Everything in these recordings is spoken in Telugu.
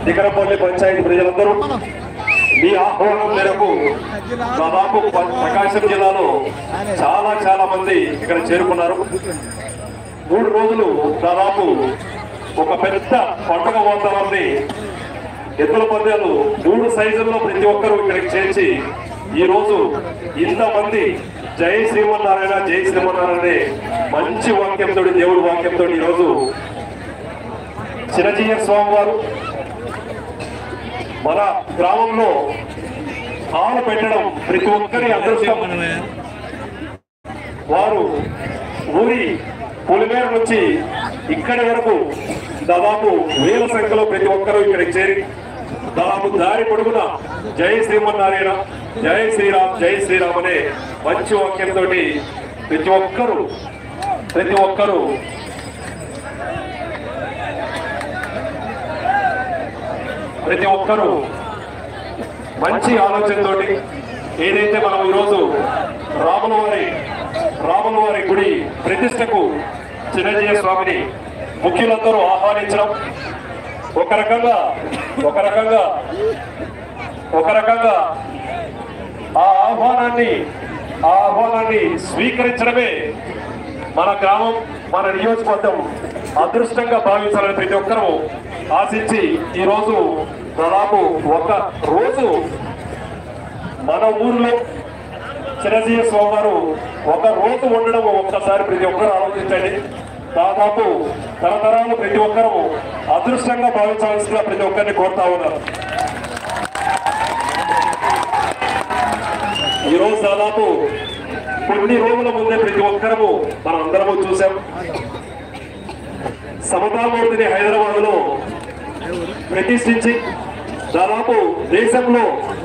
దిగరపల్లి పంచాయతీ ప్రజలందరూ మీ ఆహ్వానం మేరకు దాదాపు ప- ప్రకాశం జిల్లాలో చాలా చాలా మంది ఇక్కడ చేరుకున్నారు మూడు రోజులు దాదాపు ఒక పెద్ద పండుగ వాతావరణాన్ని ఎద్దుల పందాలు మూడు సైజుల్లో ప్రతి ఒక్కరూ ఇక్కడికి చేర్చి ఈ రోజు ఇంతమంది జై శ్రీమన్నారాయణ జై శ్రీమన్నారాయణ అనే మంచి వాక్యంతో దేవుడి వాక్యంతో ఈ రోజు చిరజీయ స్వామి వారు మన గ్రామంలో హాలు పెట్టడం ప్రతి ఒక్కరి అదృష్టం వారు ఊరి పులిమేర నుంచి ఇక్కడి వరకు దాదాపు వేల సంఖ్యలో ప్రతి ఒక్కరూ ఇక్కడికి చేరి దాదాపు దారి పొడుగున జై శ్రీమన్నారాయణ జై శ్రీరామ్ జై శ్రీరామ్ అనే మంచి వాక్యంతో ప్రతి ఒక్కరూ ప్రతి ఒక్కరూ ప్రతి ఒక్కరూ మంచి ఆలోచనతోటి ఏదైతే మనం ఈరోజు రాముల వారి రాముల వారి గుడి ప్రతిష్టకు చిరంజీవి స్వామిని ముఖ్యులందరూ ఆహ్వానించడం ఒక రకంగా ఒక రకంగా ఒక రకంగా ఆ ఆహ్వానాన్ని ఆ ఆహ్వానాన్ని స్వీకరించడమే మన గ్రామం మన నియోజకవర్గం అదృష్టంగా భావించాలని ప్రతి ఒక్కరూ ఆశించి ఈ రోజు దాదాపు ఒక రోజు మన ఊరిలో చిరంజీవి స్వామి వారు ఒక రోజు ఉండడం ఒక్కసారి ప్రతి ఒక్కరు ఆలోచించండి దాదాపు తరతరాలు ప్రతి ఒక్కరూ అదృష్టంగా భావించాల్సిన ప్రతి ఒక్కరిని కోరుతా ఉన్నారు ఈ రోజు దాదాపు కొన్ని రోజుల ముందే ప్రతి ఒక్కరము మనం అందరము చూసాం సమతామూర్తిని హైదరాబాద్ లో ప్రతిష్ఠించి దాదాపు దేశంలో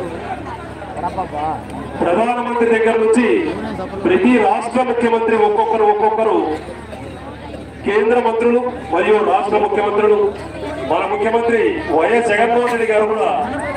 ప్రధానమంత్రి దగ్గర నుంచి ప్రతి రాష్ట్ర ముఖ్యమంత్రి ఒక్కొక్కరు ఒక్కొక్కరు కేంద్ర మంత్రులు మరియు రాష్ట్ర ముఖ్యమంత్రులు మన ముఖ్యమంత్రి వైఎస్ జగన్మోహన్ రెడ్డి గారు కూడా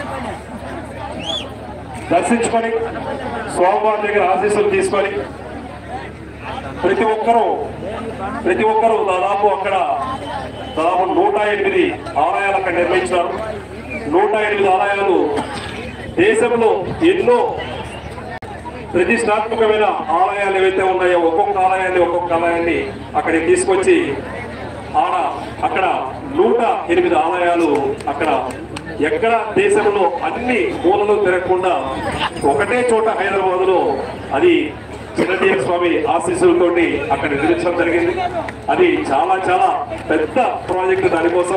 దర్శించుకొని స్వామివారి దగ్గర ఆశీస్సులు తీసుకొని ప్రతి ఒక్కరూ ప్రతి ఒక్కరూ దాదాపు అక్కడ దాదాపు నూట ఎనిమిది ఆలయాలు అక్కడ నిర్మించినారు నూట ఎనిమిది ఆలయాలు దేశంలో ఎన్నో ప్రతిష్టాత్మకమైన ఆలయాలు ఏవైతే ఉన్నాయో ఒక్కొక్క ఆలయాన్ని ఒక్కొక్క ఆలయాన్ని అక్కడికి తీసుకొచ్చి ఆడ అక్కడ నూట ఎనిమిది ఆలయాలు అక్కడ ఎక్కడ దేశంలో అన్ని మూలలు తిరగకుండా ఒకటే చోట హైదరాబాద్ లో అది చిరంజీవి స్వామి ఆశీస్సులతోటి అక్కడ నిర్మించడం జరిగింది అది చాలా చాలా పెద్ద ప్రాజెక్టు దానికోసం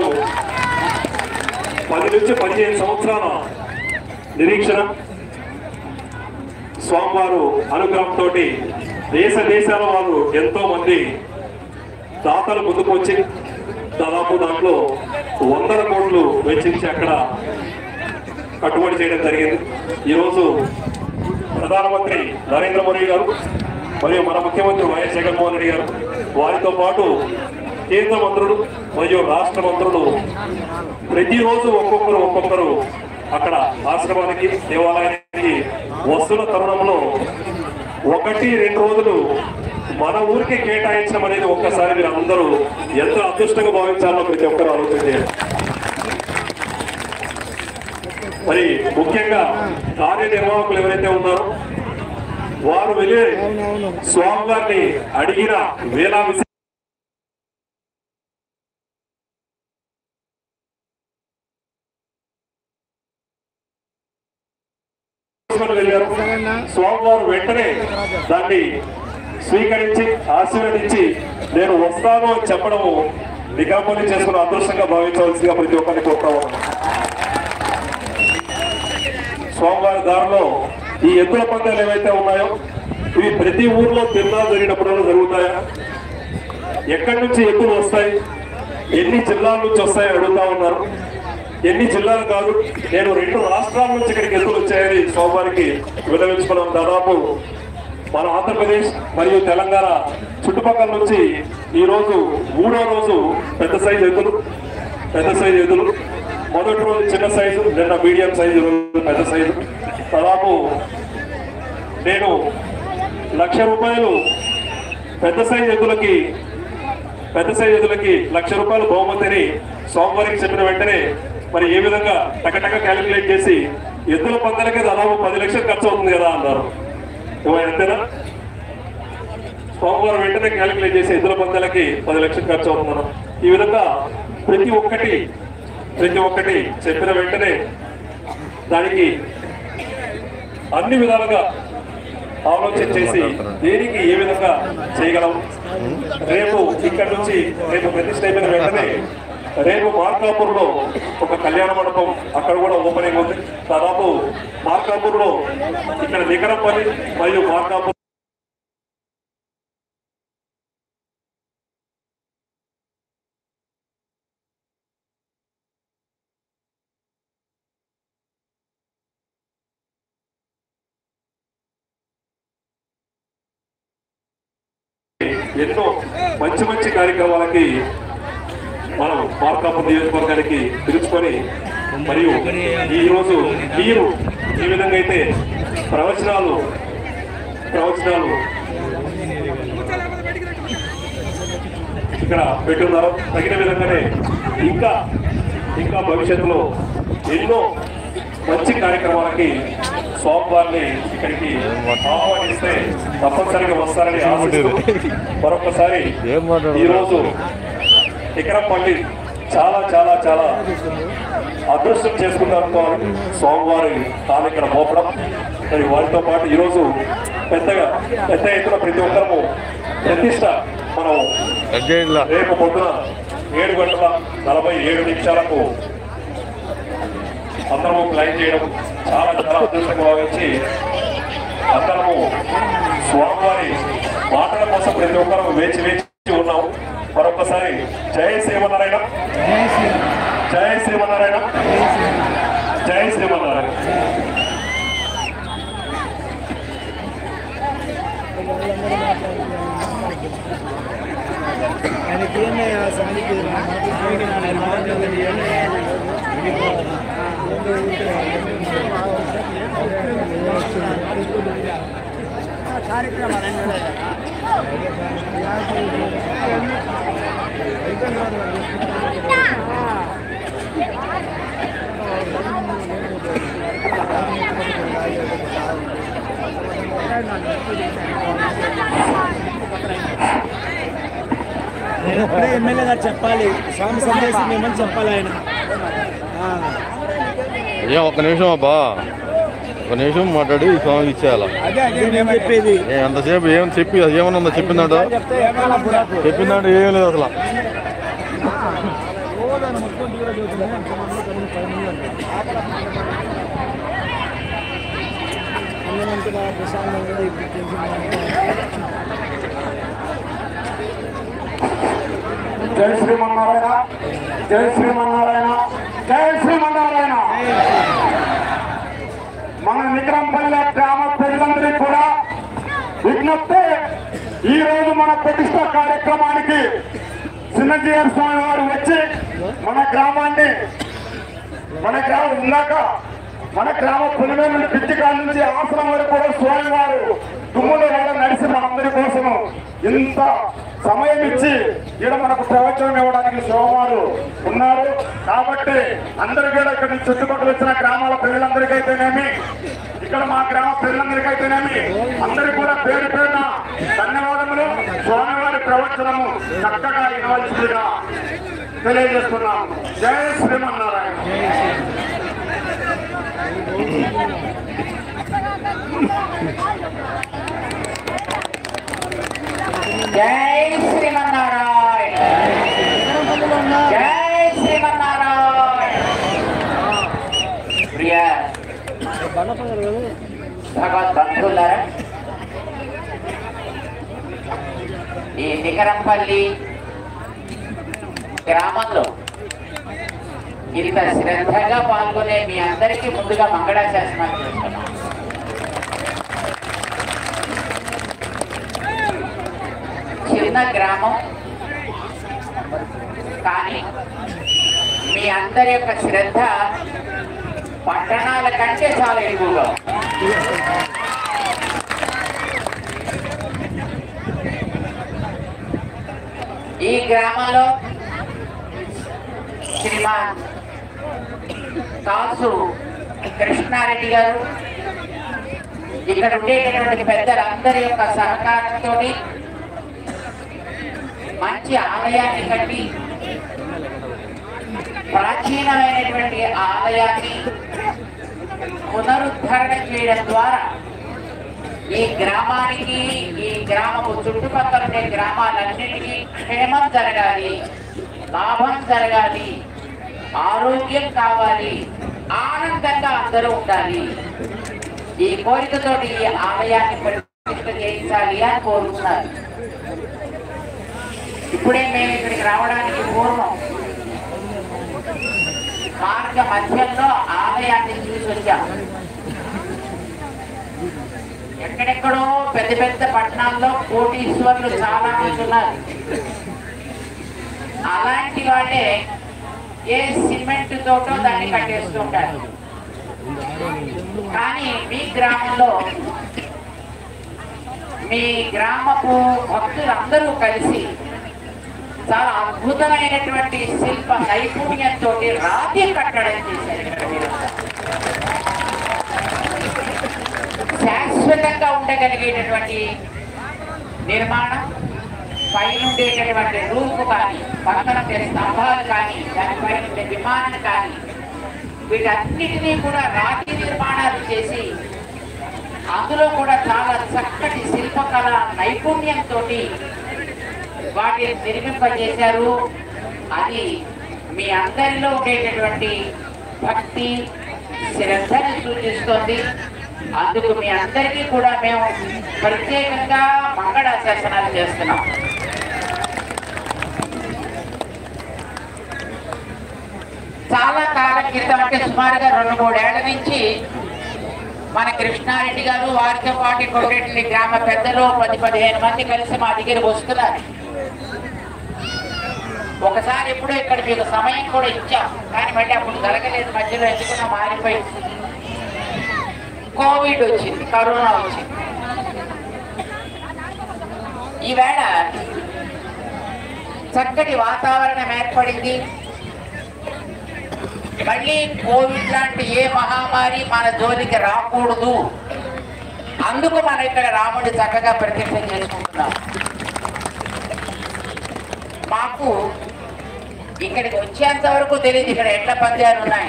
పది నుంచి పదిహేను సంవత్సరాల నిరీక్షణ స్వామివారు అనుగ్రహంతో దేశ దేశాల వారు ఎంతో మంది దాతలు ముందుకు వచ్చి దాదాపు దాంట్లో వందల కోట్లు వెచ్చించి అక్కడ కట్టుబడి చేయడం జరిగింది ఈరోజు ప్రధానమంత్రి నరేంద్ర మోడీ గారు మరియు మన ముఖ్యమంత్రి వైఎస్ జగన్మోహన్ రెడ్డి గారు వారితో పాటు కేంద్ర మంత్రులు మరియు రాష్ట్ర మంత్రులు ప్రతిరోజు ఒక్కొక్కరు ఒక్కొక్కరు అక్కడ ఆశ్రమానికి దేవాలయానికి వస్తున్న తరుణంలో ఒకటి రెండు రోజులు మన ఊరికి కేటాయించడం అనేది ఒక్కసారి మీరు అందరూ ఎంత అదృష్టంగా భావించాలో ప్రతి ఒక్కరు ఆలోచన చేయాలి మరి ముఖ్యంగా కార్యనిర్వాహకులు ఎవరైతే ఉన్నారో వారు వెళ్ళి స్వామివారిని అడిగిన వేలా విసి- తీసుకొని వెళ్ళారు స్వామివారు వెంటనే దాన్ని స్వీకరించి ఆశీర్వదించి నేను వస్తాను అని చెప్పడము నికాపల్లి చేసుకున్న అదృష్టంగా భావించవలసిందిగా ప్రతి ఒక్కరిని కోరుతా ఉన్నాను స్వామివారి దారిలో ఈ ఎద్దుల పందాలు ఏవైతే ఉన్నాయో ఇవి ప్రతి ఊర్లో తిరునాలు జరిగినప్పుడు జరుగుతాయా ఎక్కడి నుంచి ఎద్దులు వస్తాయి ఎన్ని జిల్లాల నుంచి వస్తాయని అడుగుతా ఉన్నారు ఎన్ని జిల్లాలు కాదు నేను రెండు రాష్ట్రాల నుంచి ఇక్కడికి ఎద్దులు వచ్చాయని సోమవారికి విన్నవించుకున్నాం దాదాపు మన ఆంధ్రప్రదేశ్ మరియు తెలంగాణ చుట్టుపక్కల నుంచి ఈ రోజు మూడో రోజు పెద్ద సైజు ఎద్దులు పెద్ద సైజు ఎద్దులు మొదటి రోజు చిన్న సైజు నిన్న మీడియం సైజు ఈ రోజు పెద్ద సైజు దాదాపు నేను లక్ష రూపాయలు పెద్ద సైజు ఎద్దులకి పెద్ద సైజు ఎద్దులకి లక్ష రూపాయలు బహుమతిని సోమవారికి చెప్పిన వెంటనే మరి ఏ విధంగా టకటక క్యాలిక్యులేట్ చేసి ఎద్దుల పందాలకే దాదాపు పది లక్షలు ఖర్చు అవుతుంది కదా అన్నారు ఏమైనా అంతేనా సోమవారం వెంటనే క్యాలిక్యులేట్ చేసి ఎద్దుల పందాలకి పది లక్షలు ఖర్చు అవుతున్నాను ఈ విధంగా ప్రతి ఒక్కటి ప్రతి ఒక్కటి చెప్పిన వెంటనే దానికి అన్ని విధాలుగా ఆలోచన చేసి దేనికి ఏ విధంగా చేయగలం రేపు ఇక్కడ నుంచి రేపు ప్రతిష్ట అయిపోయిన వెంటనే రేపు మార్కాపూర్ లో ఒక కళ్యాణ మండపం అక్కడ కూడా ఓపెనింగ్ ఉంది దాదాపు మార్కాపూర్ లో ఇక్కడ నికరంపల్లి మరియు మార్కాపూర్ ఎన్నో మంచి మంచి కార్యక్రమాలకి మనం మార్కాపూర్ నియోజకవర్గానికి పిలుచుకొని మరియు ఈ రోజు మీరు ఈ విధంగా అయితే ప్రవచనాలు ప్రవచనాలు ఇక్కడ పెట్టున్నారు తగిన విధంగానే ఇంకా ఇంకా భవిష్యత్తులో ఎన్నో మంచి కార్యక్రమాలకి స్వామివారిని ఇక్కడికి ఆహ్వానిస్తే తప్పనిసరిగా వస్తారని ఆశిస్తూ మరొకసారి ఏం మాట్లాడుతున్నారు? ఈరోజు ఇకరంపల్లి చాలా చాలా చాలా అదృష్టం చేసుకున్నారు స్వామివారి తాను ఇక్కడ మోపడం మరి వారితో పాటు ఈరోజు పెద్దగా పెద్ద ఎత్తున ప్రతి ఒక్కరము ప్రతిష్ట మనం అడ్జైన్లా రేపు పొద్దున ఏడు గంటల నలభై ఏడు నిమిషాలకు అందరము క్లైమ్ చేయడం చాలా చాలా అదృష్టంగా భావించి అందరము స్వామివారి మాటల కోసం ప్రతి ఒక్కరూ వేచి వేచి ఉన్నాం మరొకసారి జయ శ్రీమన్నారాయణ జయ శ్రీమన్నారాయణ జయ శ్రీమన్నారాయణ ఆయనకి ఏమయ్యా స్వామికి స్వామికి నా మాట్లాడండి నేను ఇప్పుడే ఎమ్మెల్యే గారు చెప్పాలి స్వామి సందేశం ఏమని చెప్పాలి ఆయన ఆ. ఏ ఒక్క నిమిషం అబ్బా ఒక నిమిషం మాట్లాడి ఈ స్వామికి ఇచ్చేయాల అదే అదే నేను చెప్పేది ఏ అంతసేపు ఏం చెప్పి అది ఏమన్నా చెప్పిందంట చెప్తే ఏమన్నా బుడాకు. చెప్పిందంటే ఏం లేదు అసలు ఓదాన్ని మొత్తం దూరం చూస్తున్నాయి. అంతమంది కనీసం పది మంది ఉంటారు. అన్నమంతగా ప్రశాంతంగా ఇప్పుడు టెన్షన్ జై శ్రీమన్నారాయణ జై శ్రీమన్నారాయణ జై శ్రీమన్నారాయణ మన నికరంపల్లె గ్రామ ప్రజలందరికీ కూడా విజ్ఞప్తి ఈ రోజు మన ప్రతిష్ట కార్యక్రమానికి చిన్నజీవన్ స్వామి వారు వచ్చి మన గ్రామాన్ని మన గ్రామం ఇందాక మన గ్రామ పులిమే నుండి పిచ్చికాల నుంచి ఆశ్రమం వరకు కూడా స్వామి వారు తుమ్ములు కూడా నడిచి మనందరి కోసం ఇంత సమయం ఇచ్చి ఈడ మనకు ప్రవచనం ఇవ్వడానికి సోమవారు ఉన్నారు కాబట్టి అందరూ కూడా ఇక్కడ నుంచి చుట్టుపక్కల వచ్చిన గ్రామాల ప్రజలందరికైతేనేమి ఇక్కడ మా గ్రామ ప్రజలందరికైతేనేమి అందరికీ కూడా పేరు పేరున ధన్యవాదములు స్వామివారి ప్రవచనము చక్కగా వినవలసిందిగా తెలియజేస్తున్నాం జయ శ్రీమన్నారాయణ జై శ్రీమన్నారాయణ జై శ్రీమన్నారాయణ ప్రియ భగవద్ బంధువులారా ఈ నికరంపల్లి గ్రామంలో ఇంత శ్రద్ధగా పాల్గొనే మీ అందరికీ ముందుగా మంగళాశాసనాలు చేస్తున్నాం చిన్న గ్రామం కానీ మీ అందరి యొక్క శ్రద్ధ పట్టణాల కంటే చాలా ఎక్కువగా ఉంది. ఈ గ్రామంలో శ్రీమాన్ కాసు కృష్ణారెడ్డి గారు ఇక్కడ ఉండేటటువంటి పెద్దలందరి యొక్క సహకారంతో మంచి ఆలయాన్ని కట్టి ప్రాచీనమైనటువంటి ఆలయాన్ని పునరుద్ధరణ చేయడం ద్వారా ఈ గ్రామానికి ఈ గ్రామము చుట్టుపక్కల ఉండే గ్రామాలన్నిటికీ క్షేమం జరగాలి లాభం జరగాలి ఆరోగ్యం కావాలి ఆనందంగా అందరూ ఉండాలి ఈ కోరికతోటి ఈ ఆలయాన్ని ప్రతిష్ఠ చేయించాలి అని కోరుతున్నారు ఇప్పుడే మేము ఇక్కడికి రావడానికి పూర్వం మార్గ మధ్యంలో ఆలయాన్ని చూసి వచ్చాం ఎక్కడెక్కడో పెద్ద పెద్ద పట్టణాల్లో కోటీశ్వర్లు చాలా మంది ఉన్నారు అలాంటి వాళ్ళే ఏ సిమెంట్ తోటో దాన్ని కట్టేస్తుంటారు కానీ మీ గ్రామంలో మీ గ్రామపు భక్తులందరూ కలిసి చాలా అద్భుతమైనటువంటి శిల్ప నైపుణ్యంతో రాతి కట్టడం చేశారు ఇక్కడ మీరంతా. శాశ్వతంగా ఉండగలిగేటటువంటి నిర్మాణం పైన ఉండేటటువంటి రూపు కానీ పక్కన ఉండే స్తంభాలు కానీ దానిపైన ఉండే విమానం కానీ వీటన్నిటినీ కూడా రాతి నిర్మాణాలు చేసి అందులో కూడా చాలా చక్కటి శిల్పకళ నైపుణ్యంతో వాటిని నిర్మింపజేశారు అది మీ అందరిలో ఉండేటటువంటి భక్తి శ్రద్ధను సూచిస్తోంది అందుకు మీ అందరికీ కూడా మేము ప్రత్యేకంగా మంగళాశాసనాలు చేస్తున్నాం చాలా కాలం క్రితం అంటే సుమారుగా రెండు మూడేళ్ల నుంచి మన కృష్ణారెడ్డి గారు వారితో పాటు కొట్టేటి గ్రామ పెద్దలు పది పదిహేను మంది కలిసి మా దగ్గరికి వస్తున్నారు ఒకసారి ఎప్పుడో ఇక్కడ మీకు సమయం కూడా ఇచ్చాం కానీ మళ్ళీ అప్పుడు జరగలేదు మధ్యలో ఎందుకున్నా మారిపోయింది కోవిడ్ వచ్చింది కరోనా వచ్చింది ఈవేళ చక్కటి వాతావరణం ఏర్పడింది మళ్ళీ కోవిడ్ లాంటి ఏ మహామారి మన జోలికి రాకూడదు అందుకు మనం ఇక్కడ రాముడి చక్కగా ప్రతిష్ట చేసుకుంటున్నాం మాకు ఇక్కడికి వచ్చేంత వరకు తెలియదు ఇక్కడ ఎట్ల పంద్యాలు ఉన్నాయి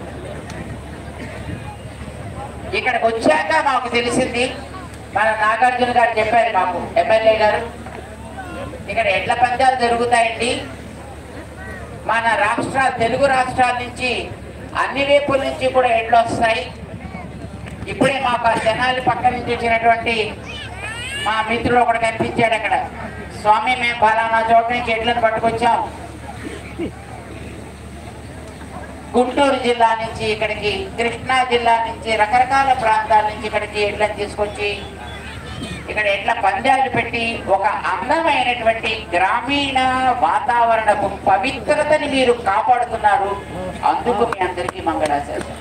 ఇక్కడికి వచ్చాక మాకు తెలిసింది మన నాగార్జున గారు చెప్పారు మాకు ఎమ్మెల్యే గారు ఇక్కడ ఎడ్ల పందాలు జరుగుతాయండి మన రాష్ట్ర తెలుగు రాష్ట్రాల నుంచి అన్ని వైపుల నుంచి కూడా ఎడ్లు వస్తాయి ఇప్పుడే మాకు ఆ జనాలు పక్క నుంచి వచ్చినటువంటి మా మిత్రుడు ఒకడు కనిపించాడు అక్కడ స్వామి మేము ఫలానా చోట నుంచి ఎడ్లను పట్టుకొచ్చాం గుంటూరు జిల్లా నుంచి ఇక్కడికి కృష్ణా జిల్లా నుంచి రకరకాల ప్రాంతాల నుంచి ఇక్కడికి ఎడ్లను తీసుకొచ్చి ఇక్కడ ఎట్లా పందాలు పెట్టి ఒక అందమైనటువంటి గ్రామీణ వాతావరణపు పవిత్రతని మీరు కాపాడుతున్నారు అందుకు మీ అందరికీ మంగళాశాసనం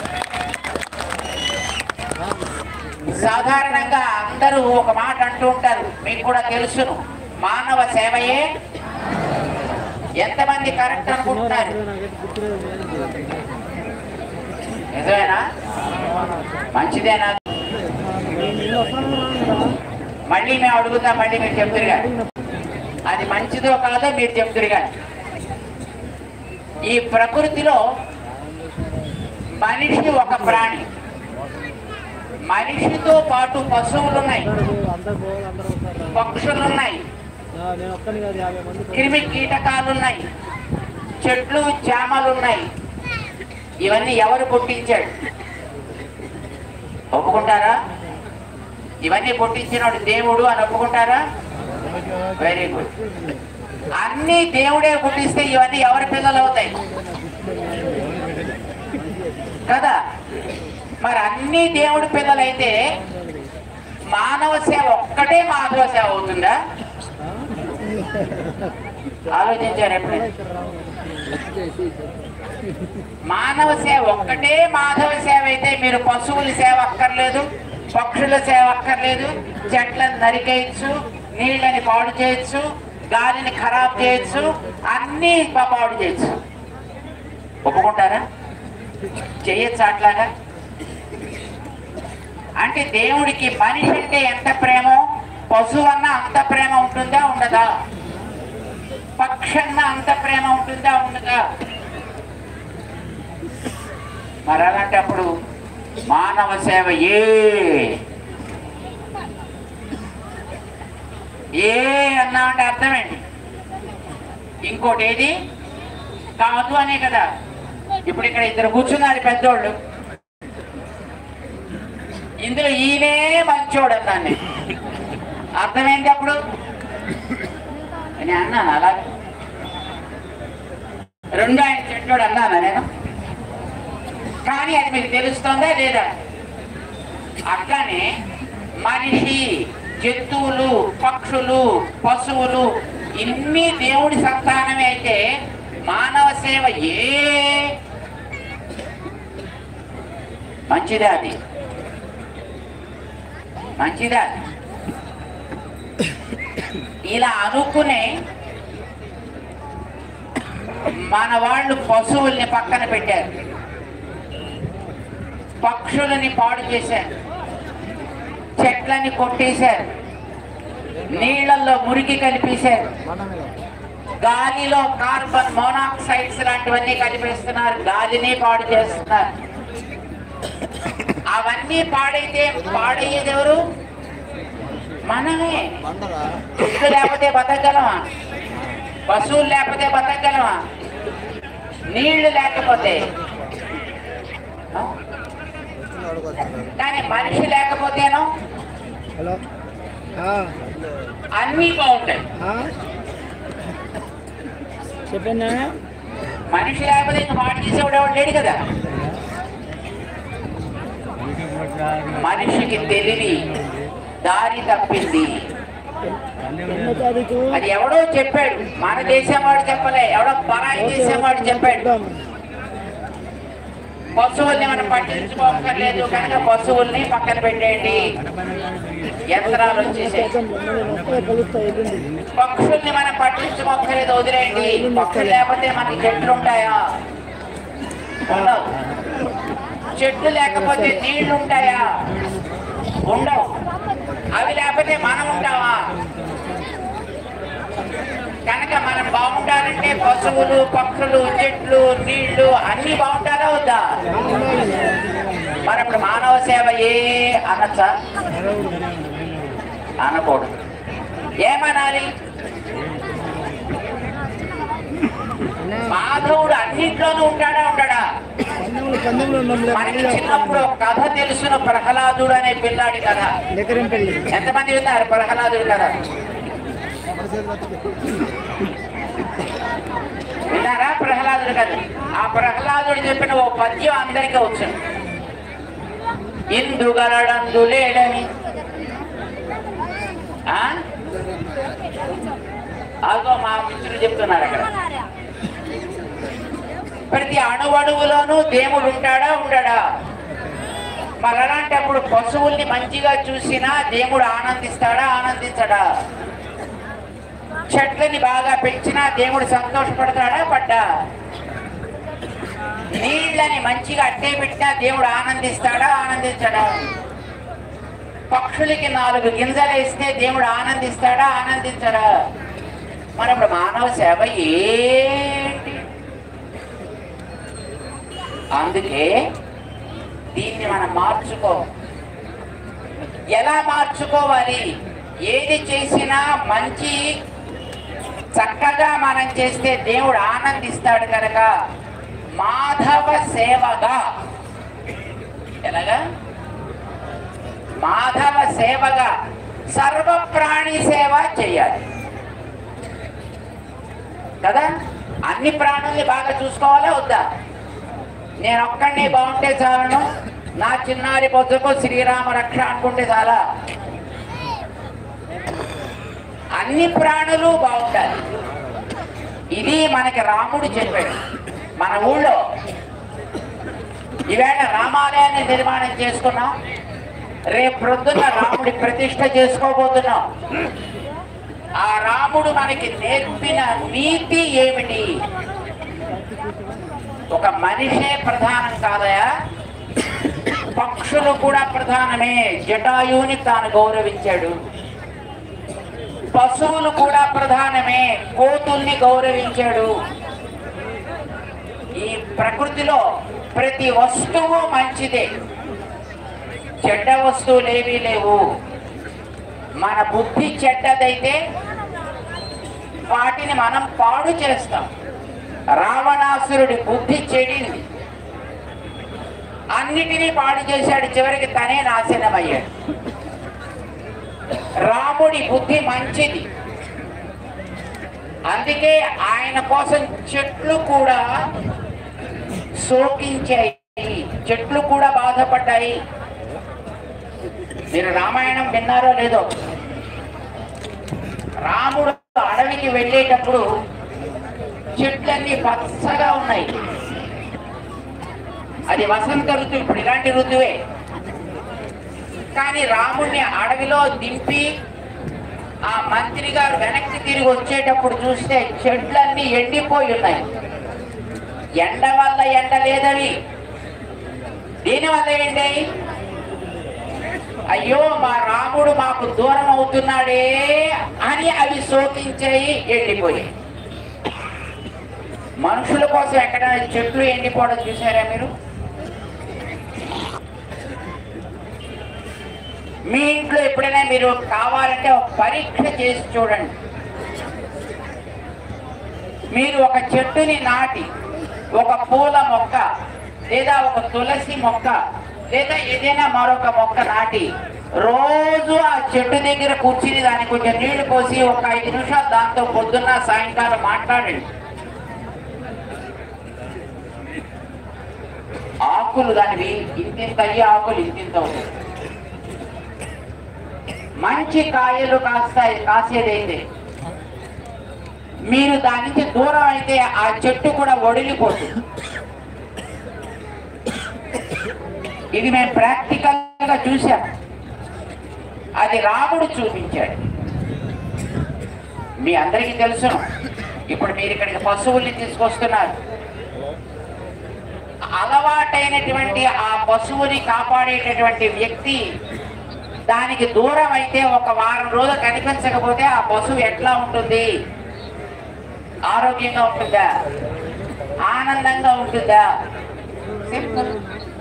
సాధారణంగా అందరూ ఒక మాట అంటూ ఉంటారు మీకు కూడా తెలుసును మానవ సేవయే ఎంతమంది కరెక్ట్ అనుకుంటున్నారు నిజమేనా మంచిదేనా మళ్ళీ మేము అడుగుతాం మళ్ళీ మీరు చెప్తురు కానీ అది మంచిదో కాదో మీరు చెప్తురు కానీ ఈ ప్రకృతిలో మనిషి ఒక ప్రాణి మనిషితో పాటు పశువులు ఉన్నాయి పక్షులు ఉన్నాయి నేను ఒక్కని కాదు యాభై మంది క్రిమి కీటకాలు ఉన్నాయి చెట్లు చేమలు ఉన్నాయి ఇవన్నీ ఎవరు పుట్టించాడు ఒప్పుకుంటారా ఇవన్నీ పుట్టించినోడు దేవుడు అని ఒప్పుకుంటారా వెరీ గుడ్ అన్ని దేవుడే పుట్టిస్తే ఇవన్నీ ఎవరి పిల్లలు అవుతాయి కదా మరి అన్ని దేవుడి పిల్లలైతే మానవ సేవ ఒక్కటే మాధవ సేవ అవుతుందా ఆలోచించారు ఎప్పుడైనా మానవ సేవ ఒక్కటే మాధవ సేవ అయితే మీరు పశువుల సేవ అక్కర్లేదు పక్షుల సేవ అక్కర్లేదు చెట్లను నరికేయచ్చు నీళ్ళని పాడు చేయొచ్చు గాలిని ఖరాబ్ చేయొచ్చు అన్ని పా- పాడు చేయొచ్చు ఒప్పుకుంటారా చేయొచ్చు అట్లాగా అంటే దేవుడికి మనిషి అంటే ఎంత ప్రేమో పశువు అన్న అంత ప్రేమ ఉంటుందా ఉండదా పక్షన్న అంత ప్రేమ ఉంటుందా ఉండదా మరి అలాంటప్పుడు మానవ సేవ ఏ ఏ అన్నా అంటే అర్థమేంటి ఇంకోటి ఏది కాదు అనే కదా ఇప్పుడు ఇక్కడ ఇద్దరు కూర్చున్నారు పెద్దోళ్ళు ఇందులో ఈయనే మంచోడు అన్నాను నేను అర్థమైంది అప్పుడు అని అన్నాను అలా రెండు ఆయన చెడ్డోడు అన్నానా నేను కానీ అది మీకు తెలుస్తుందా లేదా అట్లానే మనిషి జంతువులు పక్షులు పశువులు ఇన్ని దేవుడి సంతానమే అయితే మానవ సేవ ఏ మంచిదే అది మంచిదే అది ఇలా అనుకునే మన వాళ్ళు పశువుల్ని పక్కన పెట్టారు పక్షులని పాడు చేశారు చెట్లని కొట్టేశారు నీళ్ళల్లో మురికి కలిపేశారు గాలిలో కార్బన్ మోనాక్సైడ్స్ లాంటివన్నీ కలిపేస్తున్నారు గాలిని పాడు చేస్తున్నారు అవన్నీ పాడైతే పాడయ్యేది ఎవరు మనమే చెట్లు లేకపోతే బతకగలమా పశువులు లేకపోతే బతకగలమా నీళ్లు లేకపోతే ఆ? కానీ మనిషి లేకపోతేనో హలో అన్నీ బాగుంటాయి చెప్పండి మనిషి లేకపోతే ఇంకా మాట చేసేవాడు ఎవడు లేడు కదా మనిషికి తెలివి దారి తప్పింది ఎన్నో తారీఖు అది ఎవడో చెప్పాడు మన దేశం వాడు చెప్పలే ఎవడో పరాయి దేశం వాడు చెప్పాడు పశువుల్ని మనం పట్టించుకోకర్లేదు కనుక పశువుల్ని పక్కన పెట్టేయండి యంత్రాలు వచ్చేసాయి కలుస్తాయి పక్షుల్ని మనం పట్టించుకోకర్లేదు వదిలేయండి పక్షులు లేకపోతే మనకి చెట్లు ఉంటాయా ఉండవు చెట్లు లేకపోతే నీళ్లు ఉంటాయా ఉండవు అవి లేకపోతే మనం ఉంటావా కనుక మనం బాగుండాలంటే పశువులు పక్షులు చెట్లు నీళ్లు అన్ని బాగుంటారా వద్దా మరి అప్పుడు మానవ సేవ ఏ అనొచ్చా అనకూడదు ఏమనాలి మాధవుడు అన్నింట్లోనూ ఉంటాడా ఉంటాడా పందెంలో ఉన్నాం మనకి చిన్నప్పుడు ఒక కథ తెలుసున్న ప్రహ్లాదుడు అనే పిల్లాడి కథ లెక్కరింపల్లి ఎంతమంది విన్నారు ప్రహ్లాదుడు కథ విన్నారా ప్రహ్లాదుడు కథ ఆ ప్రహ్లాదుడు చెప్పిన ఓ పద్యం అందరికీ వచ్చు ఇందుగలడందు లేడని ఆ? అదిగో మా మిత్రుడు చెప్తున్నారు అక్కడ ప్రతి అణువణువులోనూ దేవుడు ఉంటాడా ఉండడా మరి అలాంటప్పుడు పశువుల్ని మంచిగా చూసినా దేవుడు ఆనందిస్తాడా ఆనందించడా చెట్లని బాగా పెంచినా దేవుడు సంతోషపడతాడా పడ్డా నీళ్ళని మంచిగా అట్టే పెట్టినా దేవుడు ఆనందిస్తాడా ఆనందించడా పక్షులకి నాలుగు గింజలు వేస్తే దేవుడు ఆనందిస్తాడా ఆనందించడా మరి ఇప్పుడు మానవ సేవ ఏంటి అందుకే దీన్ని మనం మార్చుకో ఎలా మార్చుకోవాలి ఏది చేసినా మంచి చక్కగా మనం చేస్తే దేవుడు ఆనందిస్తాడు కనుక మాధవ సేవగా ఎలాగా మాధవ సేవగా సర్వ ప్రాణి సేవ చేయాలి కదా అన్ని ప్రాణుల్ని బాగా చూసుకోవాలా వద్దా నేను ఒక్కడిని బాగుంటే చాలను నా చిన్నారి పొద్దుకు శ్రీరామ రక్ష అనుకుంటే చాలా అన్ని ప్రాణులు బాగుండాలి ఇది మనకి రాముడు చెప్పాడు మన ఊళ్ళో ఈవేళ రామాలయాన్ని నిర్మాణం చేసుకున్నాం రేపు ప్రొద్దున రాముడి ప్రతిష్ట చేసుకోబోతున్నాం ఆ రాముడు మనకి నేర్పిన నీతి ఏమిటి ఒక మనిషే ప్రధానం కాదయా పక్షులు కూడా ప్రధానమే జటాయువుని తాను గౌరవించాడు పశువులు కూడా ప్రధానమే కోతుల్ని గౌరవించాడు ఈ ప్రకృతిలో ప్రతి వస్తువు మంచిదే చెడ్డ వస్తువులు ఏమీ లేవు మన బుద్ధి చెడ్డదైతే వాటిని మనం పాడు చేస్తాం రావణాసురుడి బుద్ధి చెడింది అన్నిటినీ పాడు చేశాడు చివరికి తనే నాశనమయ్యాడు రాముడి బుద్ధి మంచిది అందుకే ఆయన కోసం చెట్లు కూడా శోకించాయి చెట్లు కూడా బాధపడ్డాయి మీరు రామాయణం విన్నారో లేదో రాముడు అడవికి వెళ్ళేటప్పుడు చెట్లన్నీ పచ్చగా ఉన్నాయి అది వసంత ఋతువు ఇప్పుడు ఇలాంటి ఋతువే కానీ రాముడిని అడవిలో దింపి ఆ మంత్రి గారు వెనక్కి తిరిగి వచ్చేటప్పుడు చూస్తే చెట్లన్నీ ఎండిపోయి ఉన్నాయి ఎండ వల్ల ఎండ లేదవి దీనివల్ల ఏంటి అయ్యో మా రాముడు మాకు దూరం అవుతున్నాడే అని అవి శోకించాయి ఎండిపోయాయి మనుషుల కోసం ఎక్కడైనా చెట్లు ఎండిపోవడం చూసారా మీరు మీ ఇంట్లో ఎప్పుడైనా మీరు కావాలంటే ఒక పరీక్ష చేసి చూడండి మీరు ఒక చెట్టుని నాటి ఒక పూల మొక్క లేదా ఒక తులసి మొక్క లేదా ఏదైనా మరొక మొక్క నాటి రోజు ఆ చెట్టు దగ్గర కూర్చుని దానికి కొంచెం నీళ్లు పోసి ఒక ఐదు నిమిషాలు దాంతో పొద్దున్న సాయంకాలం మాట్లాడండి ఆకులు దానివి ఇంతింత అయ్యి ఆకులు ఇంతింత అవుతాయి మంచి కాయలు కాస్తాయి కాసేదైతే మీరు దాని నుంచి దూరం అయితే ఆ చెట్టు కూడా ఒడిలిపోతుంది ఇది మేము ప్రాక్టికల్ గా చూసాం అది రాముడు చూపించాడు మీ అందరికీ తెలుసు ఇప్పుడు మీరు ఇక్కడికి పశువుల్ని తీసుకొస్తున్నారు అలవాటైనటువంటి ఆ పశువుని కాపాడేటటువంటి వ్యక్తి దానికి దూరం అయితే ఒక వారం రోజులు కనిపించకపోతే ఆ పశువు ఎట్లా ఉంటుంది ఆరోగ్యంగా ఉంటుందా ఆనందంగా ఉంటుందా సింపుల్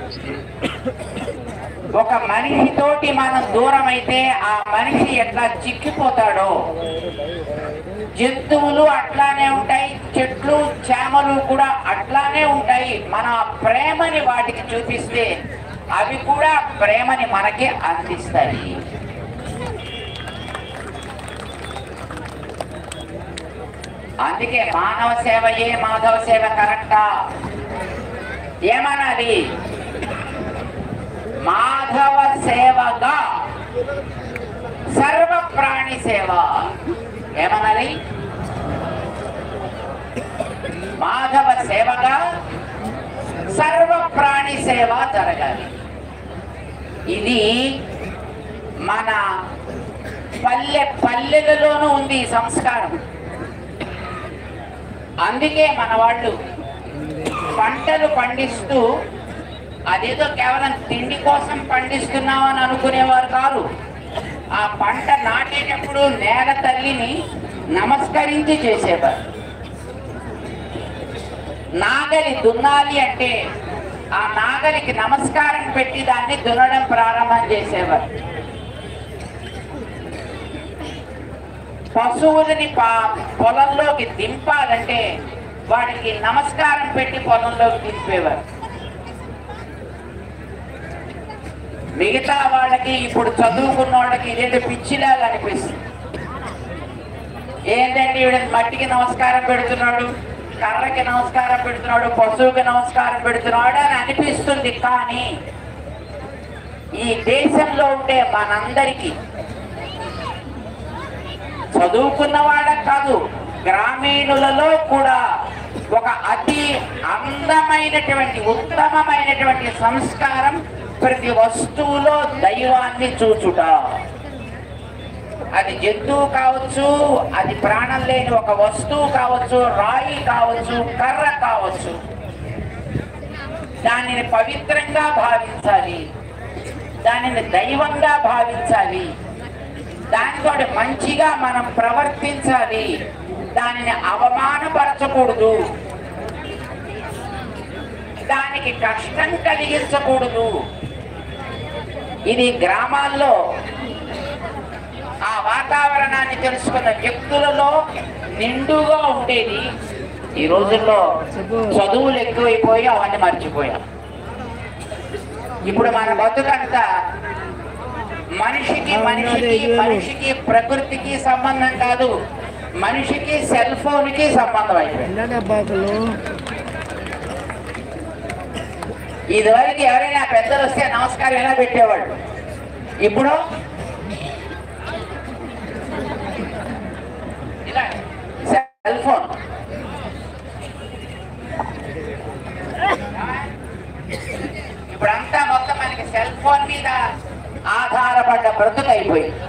ఒక మనిషితోటి మనం దూరం అయితే ఆ మనిషి ఎట్లా చిక్కిపోతాడో జంతువులు అట్లానే ఉంటాయి చెట్లు చేమలు కూడా అట్లానే ఉంటాయి మన ప్రేమని వాటికి చూపిస్తే అవి కూడా ప్రేమని మనకి అందిస్తాయి అందుకే మానవ సేవయే మాధవ సేవ కరెక్టా ఏమనాలి మాధవ సేవగా సర్వ ప్రాణి సేవ ఏమనాలి మాధవ సేవగా సర్వ ప్రాణి సేవ జరగాలి ఇది మన పల్లె పల్లెలలోనూ ఉంది ఈ సంస్కారం అందుకే మన వాళ్ళు పంటలు పండిస్తూ అదేదో కేవలం తిండి కోసం పండిస్తున్నామని అనుకునేవారు కాదు ఆ పంట నాటేటప్పుడు నేల తల్లిని నమస్కరించి చేసేవారు నాగలి దున్నాలి అంటే ఆ నాగలికి నమస్కారం పెట్టి దాన్ని దున్నడం ప్రారంభం చేసేవారు పశువులని పా- పొలంలోకి దింపాలంటే వాడికి నమస్కారం పెట్టి పొలంలోకి దింపేవారు మిగతా వాళ్ళకి ఇప్పుడు చదువుకున్న వాళ్ళకి ఇదేంటి పిచ్చిలాగా అనిపిస్తుంది ఏంటంటే ఈవిడ మట్టికి నమస్కారం పెడుతున్నాడు కర్రకి నమస్కారం పెడుతున్నాడు పశువుకి నమస్కారం పెడుతున్నాడు అని అనిపిస్తుంది కానీ ఈ దేశంలో ఉండే మనందరికీ చదువుకున్న వాళ్ళకి కాదు గ్రామీణులలో కూడా ఒక అతి అందమైనటువంటి ఉత్తమమైనటువంటి సంస్కారం ప్రతి వస్తువులో దైవాన్ని చూచుట అది జంతువు కావచ్చు అది ప్రాణం లేని ఒక వస్తువు కావచ్చు రాయి కావచ్చు కర్ర కావచ్చు దానిని పవిత్రంగా భావించాలి దానిని దైవంగా భావించాలి దానితో మంచిగా మనం ప్రవర్తించాలి దానిని అవమానపరచకూడదు దానికి కష్టం కలిగించకూడదు ఇది గ్రామాల్లో ఆ వాతావరణాన్ని తెలుసుకున్న వ్యక్తులలో నిండుగా ఉండేది ఈ రోజుల్లో చదువులు ఎక్కువైపోయి అవన్నీ మర్చిపోయాం ఇప్పుడు మన బతుకంతా మనిషికి మనిషికి మనిషికి ప్రకృతికి సంబంధం కాదు మనిషికి సెల్ ఫోన్ కి సంబంధం అయిపోయింది డబ్బాకులు ఇదివరకు ఎవరైనా పెద్దలు వస్తే నమస్కారం ఎలా పెట్టేవాళ్ళు ఇప్పుడు ఇలా సెల్ ఫోన్ ఇప్పుడంతా మొత్తం మనకి సెల్ ఫోన్ మీద ఆధారపడ్డ బ్రతుకు అయిపోయింది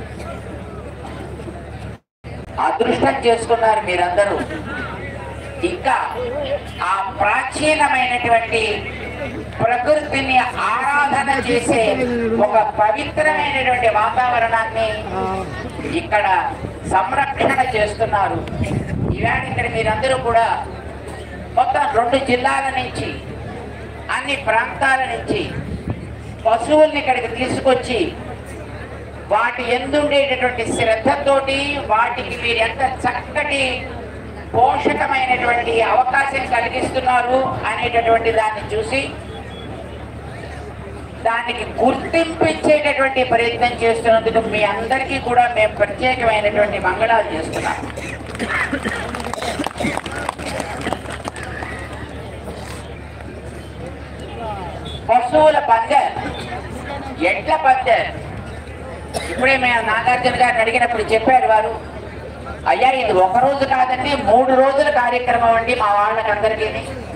అదృష్టం చేసుకున్నారు మీరందరూ ఇంకా ఆ ప్రాచీనమైనటువంటి ప్రకృతిని ఆరాధన చేసే ఒక పవిత్రమైనటువంటి వాతావరణాన్ని ఇక్కడ సంరక్షణ చేస్తున్నారు ఈవేళ ఇక్కడ మీరందరూ కూడా మొత్తం రెండు జిల్లాల నుంచి అన్ని ప్రాంతాల నుంచి పశువుల్ని ఇక్కడికి తీసుకొచ్చి వాటి ఎందుండేటటువంటి శ్రద్ధతోటి వాటికి మీరు ఎంత చక్కటి పోషకమైనటువంటి అవకాశం కలిగిస్తున్నారు అనేటటువంటి దాన్ని చూసి దానికి గుర్తింపు ఇచ్చేటటువంటి ప్రయత్నం చేస్తున్నందుకు మీ అందరికీ కూడా మేము ప్రత్యేకమైనటువంటి మంగళాలు చేస్తున్నాం పశువుల పందెం ఎడ్ల పందెం ఇప్పుడే మేము నాగార్జున గారిని అడిగినప్పుడు చెప్పారు వారు అయ్యా ఇది ఒక రోజు కాదండి మూడు రోజుల కార్యక్రమం అండి మా వాళ్ళకందరికీ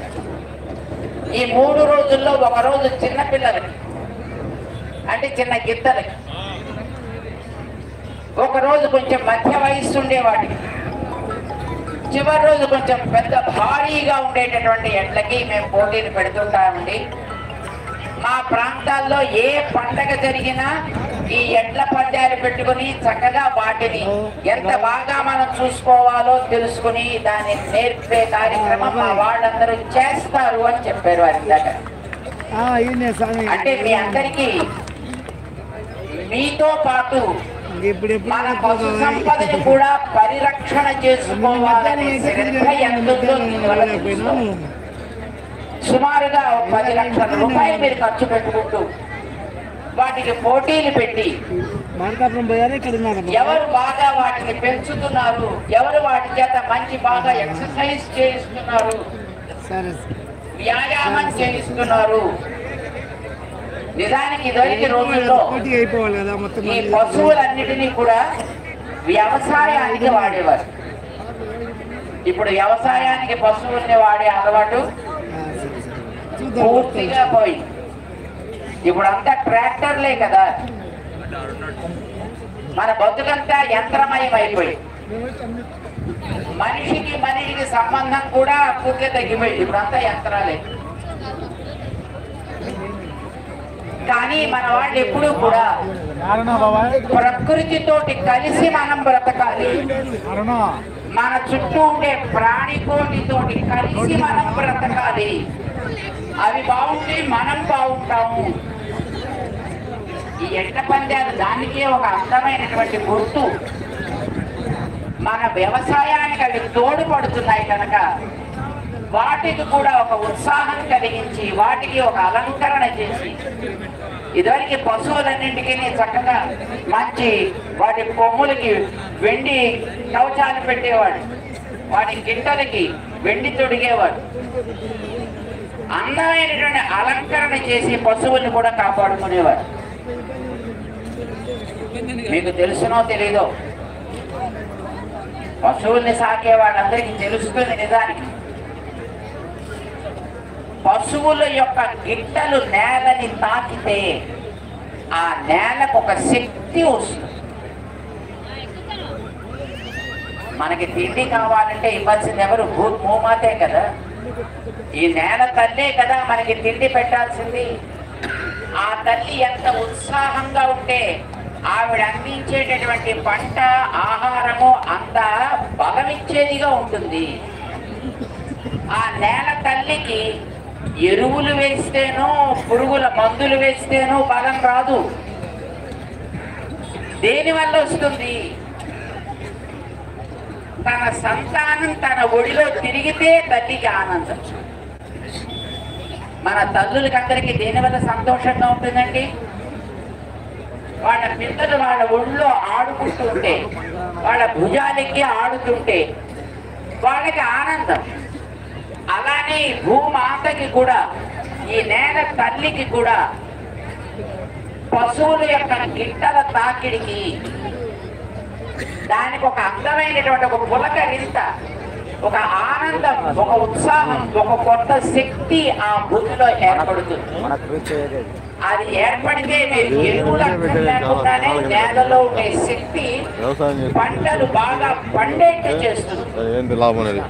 ఈ మూడు రోజుల్లో ఒక రోజు చిన్న పిల్లలకి అంటే చిన్న గిత్తలకి ఒక రోజు కొంచెం మధ్య వయస్సు ఉండేవాడికి చివరి రోజు కొంచెం పెద్ద భారీగా ఉండేటటువంటి ఎడ్లకి మేము పోటీలు పెడుతుంటామండి మా ప్రాంతాల్లో ఏ పండగ జరిగినా ఈ ఎడ్ల పందాలు పెట్టుకుని చక్కగా వాటిని ఎంత బాగా మనం చూసుకోవాలో తెలుసుకుని దాన్ని నేర్పే కార్యక్రమం మా వాళ్ళందరూ చేస్తారు అని చెప్పారు వారి దగ్గర ఈయనే స్వామి అంటే మీ అందరికీ మీతో పాటు ఇప్పుడు మన పశు సంపదని కూడా పరిరక్షణ చేసుకోవాలనే శ్రద్ధ ఎంతుందో దీనివల్ల తెలుస్తుంది. సుమారుగా ఒక పది లక్షల రూపాయలు మీరు ఖర్చు పెట్టుకుంటూ వాటికి పోటీలు పెట్టి మార్కాపురం పోయారు ఇక్కడ ఉన్నారు ఎవరు బాగా వాటిని పెంచుతున్నారు ఎవరు వాటి చేత మంచి బాగా ఎక్సర్సైజ్ చేయిస్తున్నారు సరే వ్యాయామం చేయిస్తున్నారు నిజానికి ఇదివరకు రోజుల్లో పోటీ అయిపోవాలి కదా మొత్తం ఈ పశువులన్నిటినీ కూడా వ్యవసాయానికి వాడేవారు ఇప్పుడు వ్యవసాయానికి పశువుల్ని వాడే అలవాటు ఆ, సరే, సరే. చూద్దాం పూర్తిగా పోయి ఇప్పుడు అంతా ట్రాక్టర్లే కదా మన బతుకంతా యంత్రమయం అయిపోయి మనిషికి మనిషికి సంబంధం కూడా పూర్తిగా తగ్గిపోయింది ఇప్పుడు అంతా యంత్రాలే కానీ మన వాళ్ళు ఎప్పుడూ కూడా ప్రకృతితోటి కలిసి మనం బ్రతకాలి మన చుట్టూ ఉండే ప్రాణికోటితోటి కలిసి మనం బ్రతకాలి అవి బాగుంటే మనం బాగుంటాము ఈ ఎడ్ల పందాలు దానికే ఒక అందమైనటువంటి గుర్తు మన వ్యవసాయానికి అవి తోడ్పడుతున్నాయి కనుక వాటికి కూడా ఒక ఉత్సాహం కలిగించి వాటికి ఒక అలంకరణ చేసి ఇదివరకు పశువులన్నింటికీ చక్కగా మంచి వాటి కొమ్ములకి వెండి కవచాలు పెట్టేవాడు వాటి గిట్టలకి వెండి తొడిగేవాడు అందమైనటువంటి అలంకరణ చేసి పశువుల్ని కూడా కాపాడుకునేవాడు మీకు తెలుసునో తెలీదో పశువుల్ని సాకే వాళ్ళందరికీ తెలుస్తుంది నిజానికి పశువుల యొక్క గిట్టలు నేలని తాకితే ఆ నేలకు ఒక శక్తి వస్తుంది మనకి తిండి కావాలంటే ఇవ్వాల్సింది ఎవరు భూ భూమాతే కదా ఈ నేల తల్లే కదా మనకి తిండి పెట్టాల్సింది ఆ తల్లి ఎంత ఉత్సాహంగా ఉంటే ఆవిడ అందించేటటువంటి పంట ఆహారము అంత బలమిచ్చేదిగా ఉంటుంది ఆ నేల తల్లికి ఎరువులు వేస్తేనో పురుగుల మందులు వేస్తేనో బలం రాదు దేని వల్ల వస్తుంది తన సంతానం తన ఒడిలో తిరిగితే తల్లికి ఆనందం మన తల్లులకందరికీ దేనివల్ల సంతోషంగా ఉంటుందండి వాళ్ళ పిల్లలు వాళ్ళ ఒళ్ళో ఆడుకుంటూ ఉంటే వాళ్ళ భుజాలెక్కి ఆడుతుంటే వాళ్ళకి ఆనందం అలానే ఈ భూమాతకి కూడా ఈ నేల తల్లికి కూడా పశువుల యొక్క గిట్టల తాకిడికి దానికి ఒక అందమైనటువంటి ఒక పులకరింత ఒక ఆనందం ఒక ఉత్సాహం ఒక కొత్త శక్తి ఆ భూమిలో ఏర్పడుతుంది అది ఏర్పడితే మీరు ఎరువులు అక్కర్లేకుండానే లేకుండానే నేలలో ఉండే శక్తి వ్యవసాయం చేస్తే పంటలు బాగా పండేట్టు చేస్తుంది అది ఏంటి లాభం అనేది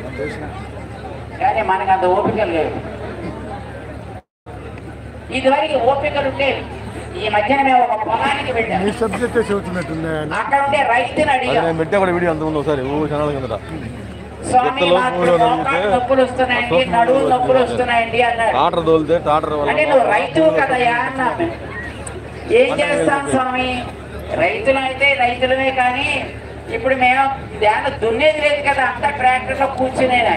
కానీ మనకు అంత ఓపికలు లేవు ఇదివరకు ఓపికలు ఉండేవి ఈ మధ్యన మేము ఒక పొలానికి వెళ్ళాం ఈ సబ్జెక్ట్ చదువుతున్నట్టుంది ఆయన అక్కడ ఉండే రైతుని అది అడిగాం నేను పెట్టే కూడా వీడియో అంతకుముందు ఒకసారి ఓ ఛానల్ కిందట స్వామి ఎత్తలో మాకు మూడో మోకాలు నమ్మితే నొప్పులు వస్తున్నాయండి నడువులు నొప్పులు వస్తున్నాయండి అన్నాడు టాటర్ తోలితే టాటర్ వల్ల అంటే నువ్వు రైతు కదయా అన్నాను ఏం చేస్తాం స్వామి రైతులు అయితే రైతులమే కానీ ఇప్పుడు మేము దాన్ని దున్నేది లేదు కదా అంతా ట్రాక్టర్లో కూర్చునేనా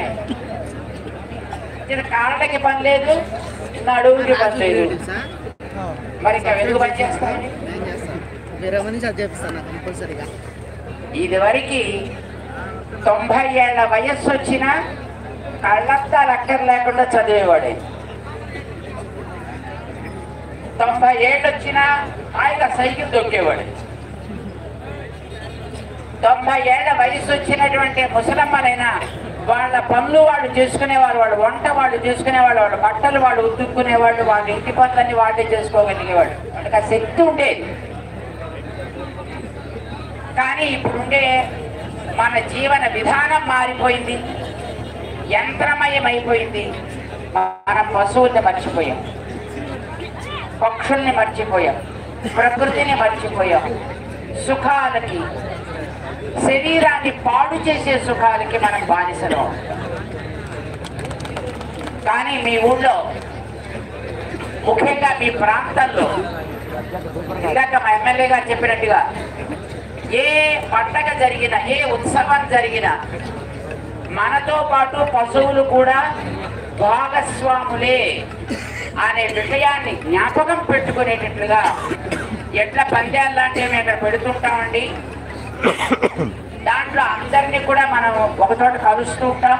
కాళ్ళకి పని లేదు నడువుకి పని లేదు మరి ఇంకా వెలుగు పని చేస్తామని వేరే మంది చదివిస్తాను కంపల్సరీగా ఇదివరకు తొంభై ఏళ్ల వయస్సు వచ్చినా కళ్ళంతా లెక్కర్ లేకుండా చదివేవాడే తొంభై ఏళ్ళు వచ్చినా ఆయన సైకిల్ దొక్కేవాడు తొంభై ఏళ్ల వయసు వచ్చినటువంటి ముసలమ్మలైనా వాళ్ళ పనులు వాళ్ళు చేసుకునేవారు వాళ్ళు వంట వాళ్ళు చేసుకునేవాళ్ళు వాళ్ళ బట్టలు వాళ్ళు ఉతుక్కునేవాళ్ళు వాళ్ళ ఇంటి పనులన్నీ వాళ్ళే చేసుకోగలిగేవాడు వాళ్ళకి ఆ శక్తి ఉండేది కానీ ఇప్పుడుండే మన జీవన విధానం మారిపోయింది యంత్రమయం అయిపోయింది మనం పశువుల్ని మర్చిపోయాం పక్షుల్ని మర్చిపోయాం ప్రకృతిని మర్చిపోయాం సుఖాలకి శరీరాన్ని పాడు చేసే సుఖాలకి మనం బానిసలు కానీ మీ ఊళ్ళో ముఖ్యంగా మీ ప్రాంతాల్లో ఇందాక మా ఎమ్మెల్యే గారు చెప్పినట్టుగా ఏ పండగ జరిగినా ఏ ఉత్సవం జరిగినా మనతో పాటు పశువులు కూడా భాగస్వాములే అనే విషయాన్ని జ్ఞాపకం పెట్టుకునేటట్లుగా ఎట్ల పందాలు లాంటివి మేము ఇక్కడ పెడుతుంటామండి దాంట్లో అందరినీ కూడా మనం ఒక చోట కలుస్తూ ఉంటాం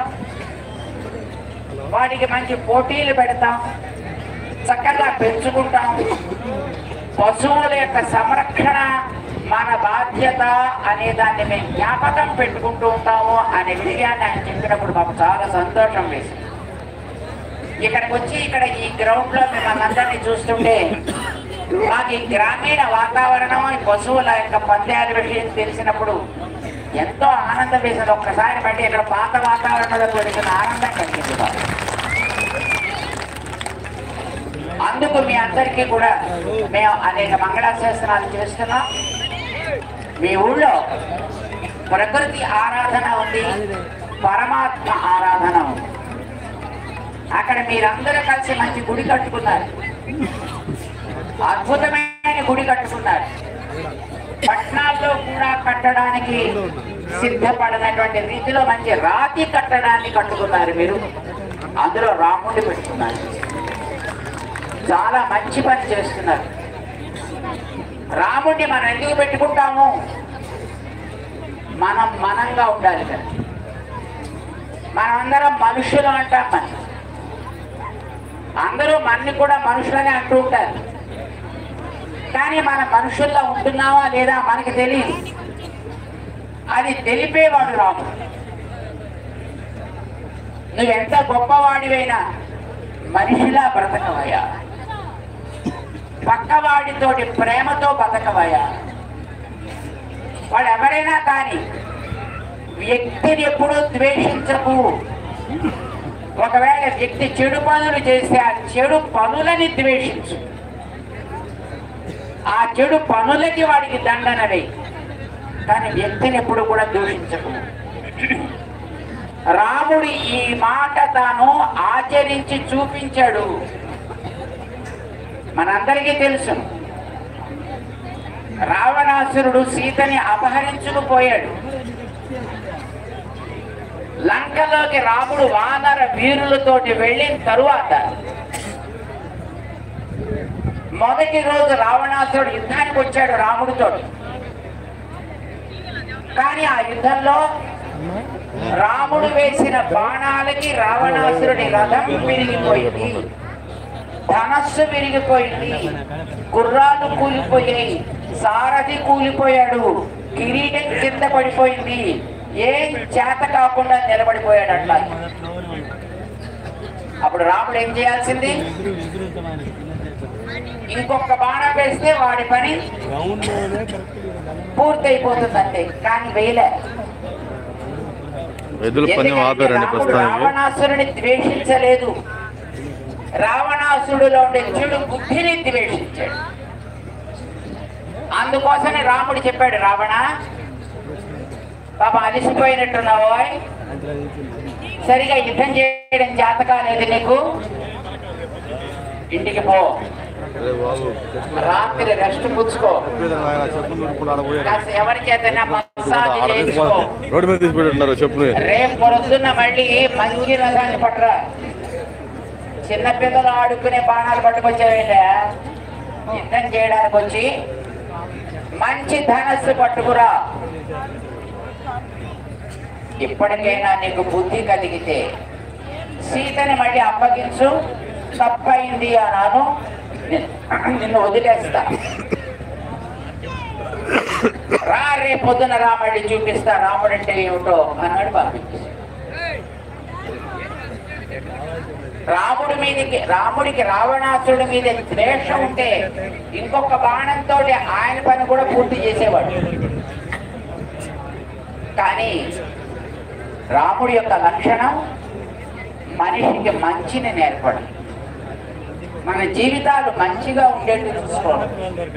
వాటికి మంచి పోటీలు పెడతాం చక్కగా పెంచుకుంటాం పశువుల యొక్క సంరక్షణ మన బాధ్యత అనే దాన్ని మేము జ్ఞాపకం పెట్టుకుంటూ ఉంటాము అనే విషయాన్ని ఆయన చెప్పినప్పుడు మాకు చాలా సంతోషం వేసింది ఇక్కడికి వచ్చి ఇక్కడ ఈ గ్రౌండ్ లో మిమ్మల్ని అందరినీ చూస్తుంటే మాకు ఈ గ్రామీణ వాతావరణం ఈ పశువుల యొక్క పందాల విషయం తెలిసినప్పుడు ఎంతో ఆనందం వేసింది ఒక్కసారి బట్టి ఇక్కడ పాత వాతావరణంలో దొరికిన ఆనందం కలిగింది మాకు. అందుకు మీ అందరికీ కూడా మేము అనేక మంగళాశాసనాలు చేస్తున్నాం మీ ఊళ్ళో ప్రకృతి ఆరాధన ఉంది పరమాత్మ ఆరాధన ఉంది అక్కడ మీరందరూ కలిసి మంచి గుడి కట్టుకున్నారు అద్భుతమైన గుడి కట్టుకున్నారు పట్టణాల్లో కూడా కట్టడానికి సిద్ధపడినటువంటి రీతిలో మంచి రాతి కట్టడాన్ని కట్టుకున్నారు మీరు అందులో రాముడిని పెట్టుకున్నారు చాలా మంచి పని చేస్తున్నారు రాముడిని మనం ఎందుకు పెట్టుకుంటాము మనం మనంగా ఉండాలి కదా మనమందరం మనుషులు అంటాం మనం అందరూ మన్ని కూడా మనుషులని అంటూ ఉంటారు కానీ మన మనుషుల్లో ఉంటున్నావా లేదా మనకి తెలియదు అది తెలిపేవాడు రాముడు నువ్వెంత గొప్పవాడివైనా మనిషిలా బ్రతకవయ్యా పక్కవాడితోటి ప్రేమతో బతకవయ్యా వాడు ఎవరైనా కానీ వ్యక్తిని ఎప్పుడూ ద్వేషించకు ఒకవేళ వ్యక్తి చెడు పనులు చేస్తే ఆ చెడు పనులని ద్వేషించు ఆ చెడు పనులకి వాడికి దండన వేయి కానీ వ్యక్తిని ఎప్పుడు కూడా దూషించకు రాముడు ఈ మాట తాను ఆచరించి చూపించాడు మనందరికీ తెలుసు రావణాసురుడు సీతని అపహరించుకుపోయాడు లంకలోకి రాముడు వానర వీరులతోటి వెళ్ళిన తరువాత మొదటి రోజు రావణాసురుడు యుద్ధానికి వచ్చాడు రాముడితో కానీ ఆ యుద్ధంలో రాముడు వేసిన బాణాలకి రావణాసురుడి రథం విరిగిపోయింది ధనస్సు విరిగిపోయింది గుర్రాలు కూలిపోయాయి సారథి కూలిపోయాడు కిరీటం కింద పడిపోయింది ఏం చేత కాకుండా నిలబడిపోయాడు అట్లా అప్పుడు రాముడు ఏం చేయాల్సింది ఇంకొక బాణం వేస్తే వాడి పని పూర్తయిపోతుంది అంతే కానీ వేయలే ఎద్దుల పని ఎందుకంటే ఆపారండి రాముడు ప్రస్తుతానికి రావణాసురుని ద్వేషించలేదు రావణాసురుడిలో ఉండే చెడు బుద్ధిని ద్వేషించాడు అందుకోసమే రాముడు చెప్పాడు రావణ పాప అలసిపోయినట్టున్నావు సరిగా యుద్ధం చేయడం చేత కాలేదు నీకు ఇంటికి పో అరే బాబు రాత్రి రెస్ట్ పుచ్చుకో ఆయన చెప్పులు దొరుకున్నాడు పోయాడు కాస్త ఎవరి చేతైనా మసాజ్ చేయించుకో రోడ్డు మీద తీసి పెట్టున్నారు చెప్పులు రేపు పొద్దున్న మళ్ళీ మంచి రథాన్ని పట్టరా చిన్న పిల్లలు ఆడుకునే బాణాలు పట్టుకొచ్చావేంట యుద్ధం చేయడానికి వచ్చి మంచి ధనస్సు పట్టుకురా ఇప్పటికైనా నీకు బుద్ధి కలిగితే సీతని మళ్ళీ అప్పగించు తప్పైంది అన్నాను నిన్ను- నిన్ను వదిలేస్తా రా రేపు పొద్దున రా మళ్ళీ చూపిస్తా రాముడు అంటే ఏమిటో అన్నాడు పంపించి రాముడి మీదకి రాముడికి రావణాసుడి మీద ద్వేషం ఉంటే ఇంకొక బాణంతో ఆయన పని కూడా పూర్తి చేసేవాడు కానీ రాముడి యొక్క లక్షణం మనిషికి మంచిని నేర్పడం మన జీవితాలు మంచిగా ఉండేట్టు చూసుకోవడం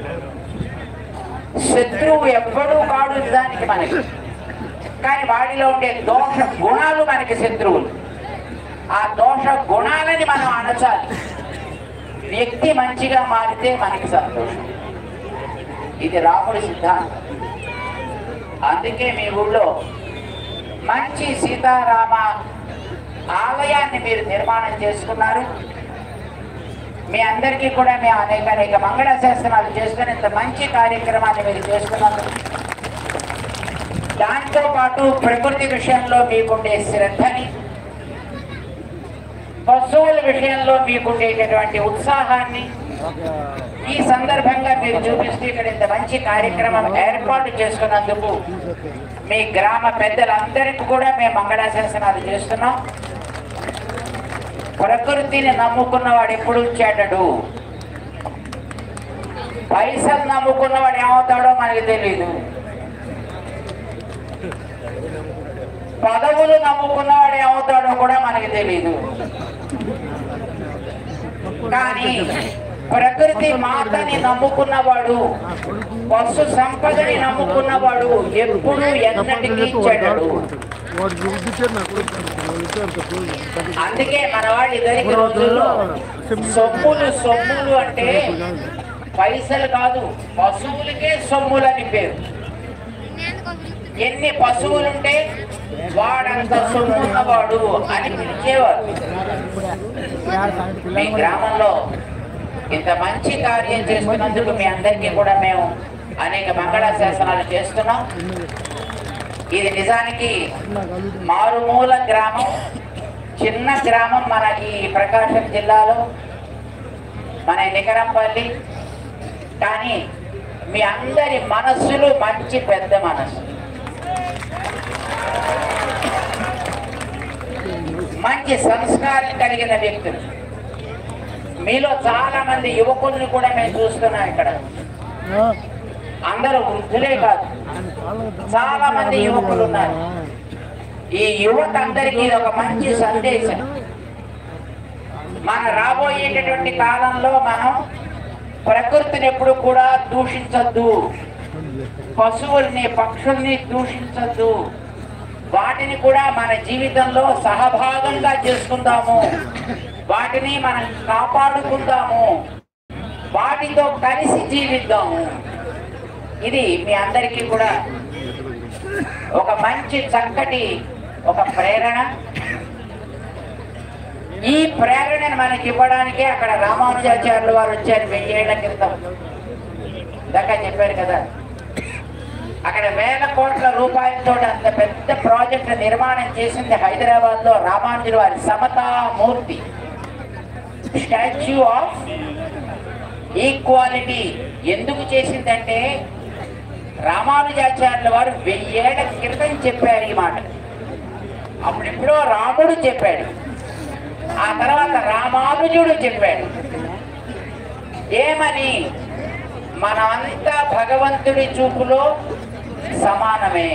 శత్రువు ఎవ్వడూ కాడు దానికి మనకి కానీ వాడిలో ఉండే దోష గుణాలు మనకి శత్రువులు ఆ దోష గుణాలని మనం అణచాలి వ్యక్తి మంచిగా మారితే మనకి సంతోషం ఇది రాముడి సిద్ధాంతం అందుకే మీ ఊళ్ళో మంచి సీతారామ ఆలయాన్ని మీరు నిర్మాణం చేసుకున్నారు మీ అందరికీ కూడా మేము అనేక అనేక మంగళ శాసనాలు చేసుకుని ఇంత మంచి కార్యక్రమాన్ని మీరు చేస్తున్నారు దాంతో పాటు ప్రకృతి విషయంలో మీకుండే శ్రద్ధని పశువుల విషయంలో మీకుండేటటువంటి ఉత్సాహాన్ని ఈ సందర్భంగా మీరు చూపిస్తూ ఇక్కడ ఇంత మంచి కార్యక్రమం ఏర్పాటు చేసుకున్నందుకు మీ గ్రామ పెద్దలందరికీ కూడా మేము మంగళాశాసనాలు చేస్తున్నాం ప్రకృతిని నమ్ముకున్నవాడు ఎప్పుడు చెడ్డడు పైసలు నమ్ముకున్నవాడు ఏమవుతాడో మనకి తెలియదు పదవులు నమ్ముకున్నవాడు ఏమవుతాడో కూడా మనకి తెలియదు కానీ ప్రకృతి మాతని నమ్ముకున్నవాడు పశు సంపదని నమ్ముకున్నవాడు ఎప్పుడు ఎన్నటికీ చెడ్డడు అందుకే మన వాళ్ళు ఇద్దరికి రోజుల్లో సొమ్ములు సొమ్ములు అంటే పైసలు కాదు పశువులకే సొమ్ములని పేరు ఎన్ని పశువులుంటే వాడంత సొమ్మున్నవాడు అని పిలిచేవారు మీ గ్రామంలో ఇంత మంచి కార్యం చేస్తున్నందుకు మీ అందరికీ కూడా మేము అనేక మంగళాశాసనాలు చేస్తున్నాం ఇది నిజానికి మారుమూల గ్రామం చిన్న గ్రామం మన ఈ ప్రకాశం జిల్లాలో మన నికరంపల్లి కానీ మీ అందరి మనస్సులు మంచి పెద్ద మనస్సు మంచి సంస్కారం కలిగిన వ్యక్తులు మీలో చాలా మంది యువకుల్ని కూడా మేము చూస్తున్నాం ఇక్కడ అందరూ వృద్ధులే కాదు చాలా మంది యువకులు ఉన్నారు ఈ యువత అందరికీ ఇది ఒక మంచి సందేశం మన రాబోయేటటువంటి కాలంలో మనం ప్రకృతిని ఎప్పుడు కూడా దూషించద్దు పశువుల్ని పక్షుల్ని దూషించద్దు వాటిని కూడా మన జీవితంలో సహభాగంగా చేసుకుందాము వాటిని మనం కాపాడుకుందాము వాటితో కలిసి జీవిద్దాము ఇది మీ అందరికీ కూడా ఒక మంచి చక్కటి ఒక ప్రేరణ ఈ ప్రేరణను మనకి ఇవ్వడానికే అక్కడ రామానుజాచార్యులు వారు వచ్చారు వెయ్యేళ్ల క్రితం ఇందాక చెప్పారు కదా అక్కడ వేల కోట్ల రూపాయలతో అంత పెద్ద ప్రాజెక్ట్ నిర్మాణం చేసింది హైదరాబాద్ లో రామానుజుల వారి సమతామూర్తి స్టాచ్యూ ఆఫ్ ఈక్వాలిటీ ఎందుకు చేసిందంటే రామానుజాచార్యుల వారు వెయ్యేళ్ల క్రితం చెప్పారు ఈ మాట అప్పుడెప్పుడో రాముడు చెప్పాడు ఆ తర్వాత రామానుజుడు చెప్పాడు ఏమని మనమంతా భగవంతుడి చూపులో సమానమే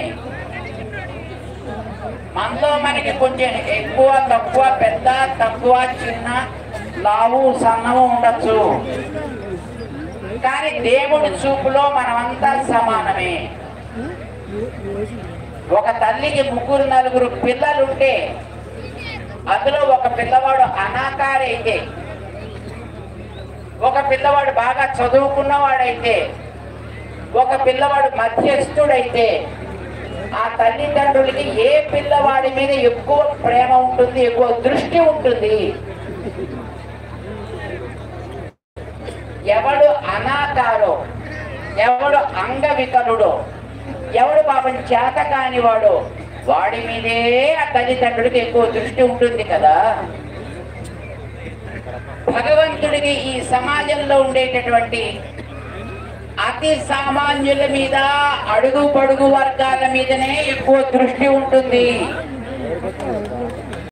మనలో మనకి కొంచెం ఎక్కువ తక్కువ పెద్ద తక్కువ చిన్న లావు సన్నము ఉండొచ్చు కానీ దేవుడి చూపులో మనమంతా సమానమే ఒక తల్లికి ముగ్గురు నలుగురు పిల్లలుంటే అందులో ఒక పిల్లవాడు అనాకారైతే ఒక పిల్లవాడు బాగా చదువుకున్నవాడైతే ఒక పిల్లవాడు మధ్యస్థుడైతే ఆ తల్లిదండ్రులకి ఏ పిల్లవాడి మీద ఎక్కువ ప్రేమ ఉంటుంది ఎక్కువ దృష్టి ఉంటుంది ఎవడు అనాథాలో ఎవడు అంగవికలుడో ఎవడు పాపం చేత కానివాడో వాడి మీదే ఆ తల్లిదండ్రులకి ఎక్కువ దృష్టి ఉంటుంది కదా భగవంతుడికి ఈ సమాజంలో ఉండేటటువంటి అతి సామాన్యుల మీద అడుగు పడుగు వర్గాల మీదనే ఎక్కువ దృష్టి ఉంటుంది